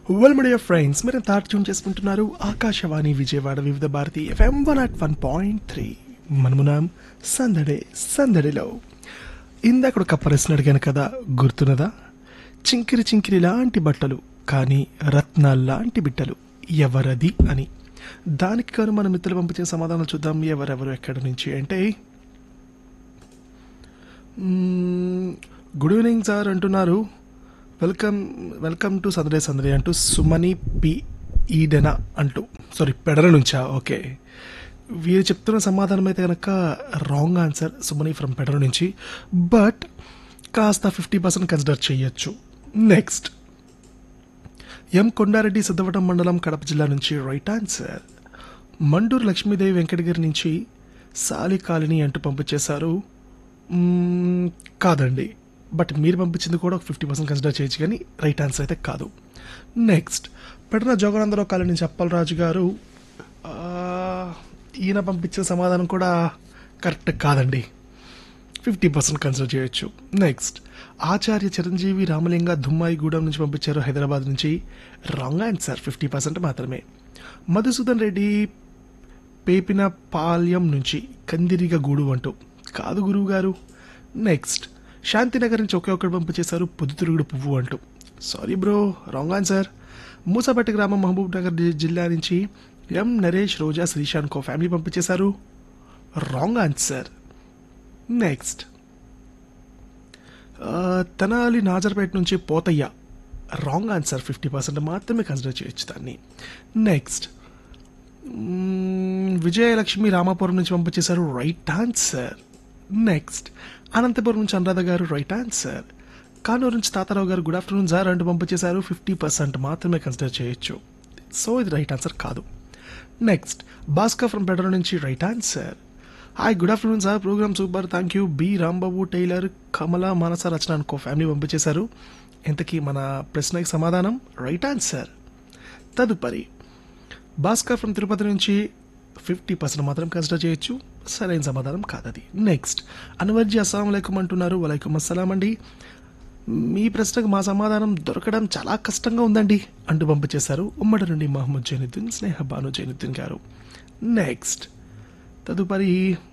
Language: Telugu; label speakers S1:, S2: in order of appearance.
S1: వెల్ మీడియా ఫ్రెండ్స్ మీరు తాట ట్యూన్ చేసుకుంటున్నారు Akashvani Vijayawada Vividh Bharati FM one at one point three మనమునాం సందడే సందడిలో ఇందాక ఒక ప్రశ్న అడిగాను కదా గుర్తున్నదా చింకిరి చింకిరి లాంటి బట్టలు కానీ రత్నాలు లాంటి బిడ్డలు ఎవరది అని దానికి కాను మన మిత్రులు పంపించిన సమాధానం చూద్దాం ఎవరెవరు ఎక్కడి నుంచి అంటే మ్మ్, గుడ్ ఈవినింగ్ సార్ అంటున్నారు వెల్కమ్ వెల్కమ్ టు సందడే సందడే అంటూ సుమని పి ఈడెనా అంటూ సారీ పెడర నుంచా ఓకే వీరు చెప్తున్న సమాధానం అయితే కనుక wrong answer Sumani from Pedara నుంచి బట్ కాస్త ఫిఫ్టీ పర్సెంట్ కన్సిడర్ చేయొచ్చు నెక్స్ట్ ఎం కొండారెడ్డి సిద్ధవటం మండలం కడప జిల్లా నుంచి రైట్ ఆన్సర్ మండూరు లక్ష్మీదేవి వెంకటగిరి నుంచి సాలి కాలిని అంటూ పంపించేశారు మ్మ్, కాదండి బట్ మీరు పంపించింది కూడా ఒక ఫిఫ్టీ పర్సెంట్ కన్సిడర్ చేయొచ్చు కానీ రైట్ ఆన్సర్ అయితే కాదు నెక్స్ట్ పెడన జోగానందరావు కాలనీ నుంచి అప్పలరాజు గారు ఆ, ఈయన పంపించిన సమాధానం కూడా కరెక్ట్ కాదండి ఫిఫ్టీ పర్సెంట్ కన్సిడర్ చేయొచ్చు నెక్స్ట్ ఆచార్య చిరంజీవి రామలింగ దుమ్మాయిగూడెం నుంచి పంపించారు హైదరాబాద్ నుంచి రాంగ్ ఆన్సర్ ఫిఫ్టీ పర్సెంట్ మాత్రమే మధుసూదన్ రెడ్డి పేపిన పాల్యం నుంచి కందిరిగ గూడు అంటూ కాదు గురువు గారు నెక్స్ట్ శాంతినగర్ నుంచి ఒకే ఒక్కడు పంపించేశారు పొద్దుతిరుగుడు పువ్వు అంటూ sorry bro wrong answer Musapeta గ్రామం మహబూబ్ నగర్ జి- జిల్లా నుంచి M Naresh Roja Sreesan co family పంపించేశారు రాంగ్ ఆన్సర్ నెక్స్ట్ ఆ, తెనాలి నాజర్పేట నుంచి Potayya wrong answer fifty percent మాత్రమే కన్సిడర్ చేయొచ్చు దాన్ని నెక్స్ట్ మ్మ్, విజయలక్ష్మి రామాపురం నుంచి పంపించేశారు రైట్ ఆన్సర్ నెక్స్ట్ అనంతపురం నుంచి అనురాధ గారు రైట్ ఆన్సర్ కానూరు నుంచి తాతారావు గారు గుడ్ ఆఫ్టర్నూన్ సార్ అంటూ పంపించేశారు ఫిఫ్టీ పర్సెంట్ మాత్రమే కన్సిడర్ చేయొచ్చు సో ఇది రైట్ ఆన్సర్ కాదు నెక్స్ట్ భాస్కర్ ఫ్రమ్ బెటర్ నుంచి right answer hi good afternoon sir program super thank you B Rambabu tailor Kamala Manasa Rachana అనుకో ఫ్యామిలీ పంపించేశారు ఇంతకీ మన ప్రశ్నకి సమాధానం రైట్ ఆన్సర్ తదుపరి భాస్కర్ ఫ్రమ్ తిరుపతి నుంచి ఫిఫ్టీ పర్సెంట్ మాత్రం కన్సిడర్ చేయొచ్చు సరైన సమాధానం కాదది నెక్స్ట్ అన్వర్జీ అస్సలం అయికం అంటున్నారు వలైకుం అస్సలాం అండి మీ ప్రశ్నకు మా సమాధానం దొరకడం చాలా కష్టంగా ఉందండి అంటూ పంపించేశారు ఉమ్మడి నుండి మహమ్మద్ జైనుద్దీన్ స్నేహ బాను జైనుద్దీన్ గారు నెక్స్ట్ తదుపరి